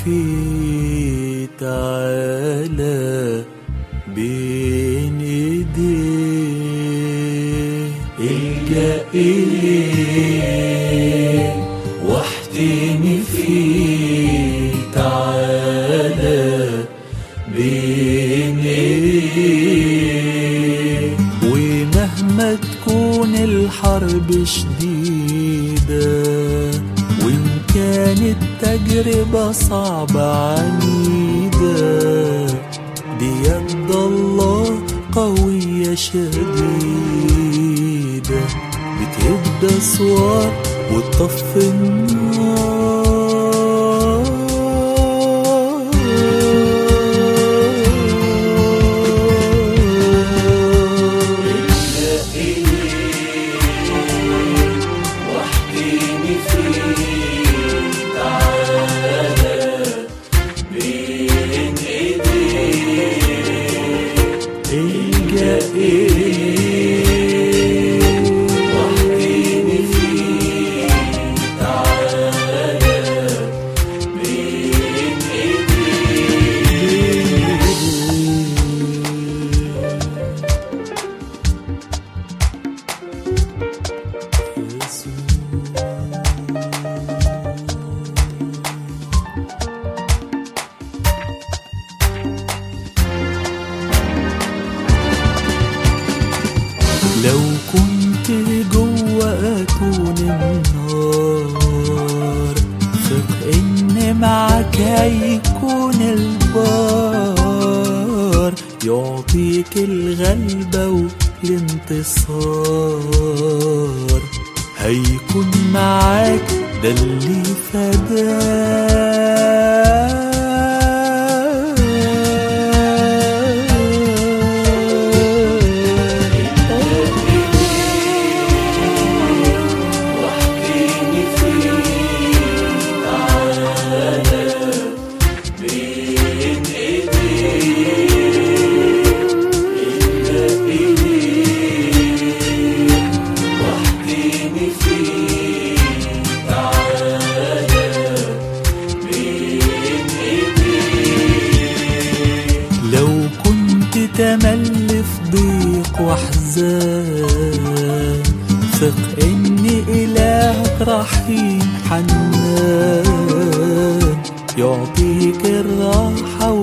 فيه تعالى بين ايديه الجا إليه واحتمي فيه تعالى بين ايديه ومهما تكون الحرب شديدة وإن كانت تجربة صعبة عنيدة دي يد الله قوية شديدة بتهد أسوار وتطفي النار واحكيني فيه تعالى بين ايديك الجا إليه واحكيني فيه تعالى بين ايديك لو كنت جوه أكون النار ثق إن معك هيكون البار يعطيك الغلبة والانتصار هيكون معاك ده اللي فداك واحكيني فيه تعالى بين ايديك إلا إليك واحكيني فيه تعالى بين ايديك لو كنت تمل في ضيق واحزان ثق ان الهك رحيم حنان يعطيك الراحة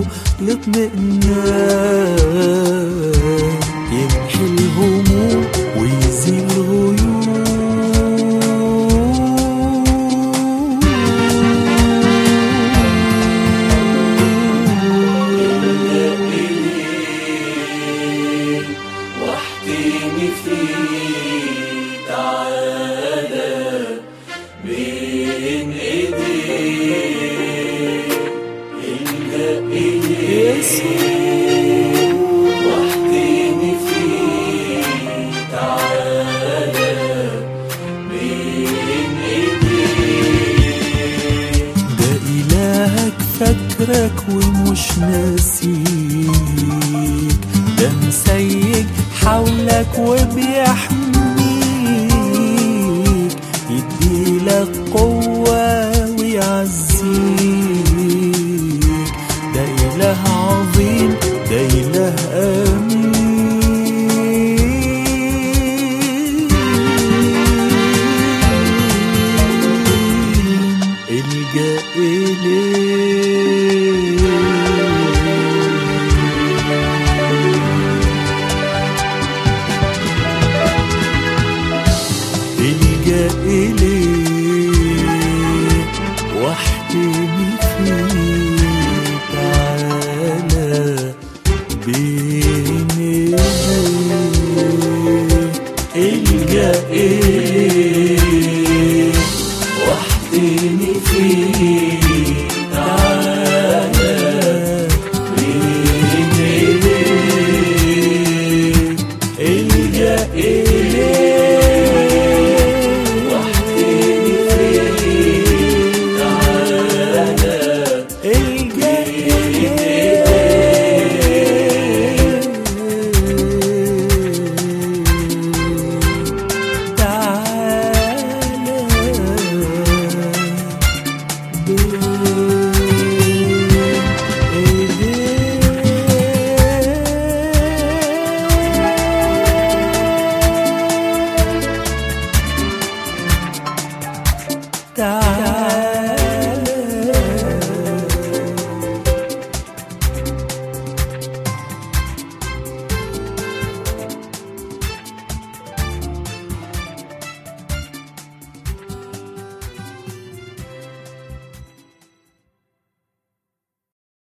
والاطمئنان يمحي الهموم ويزيل الغيوم واحكيني فيه تعالى بين ايديك الجا اليك واحكيني فيه تعالى بين ايديك ده إلهك فاكرك ومش ناسيك ده مسيج حولك وبيحميك يديلك قوة ويعزيك ده إله عظيم ده إله أمين الجا إليه الجا إليه واحكمي فيه تعالى بين ايديك الجا إليه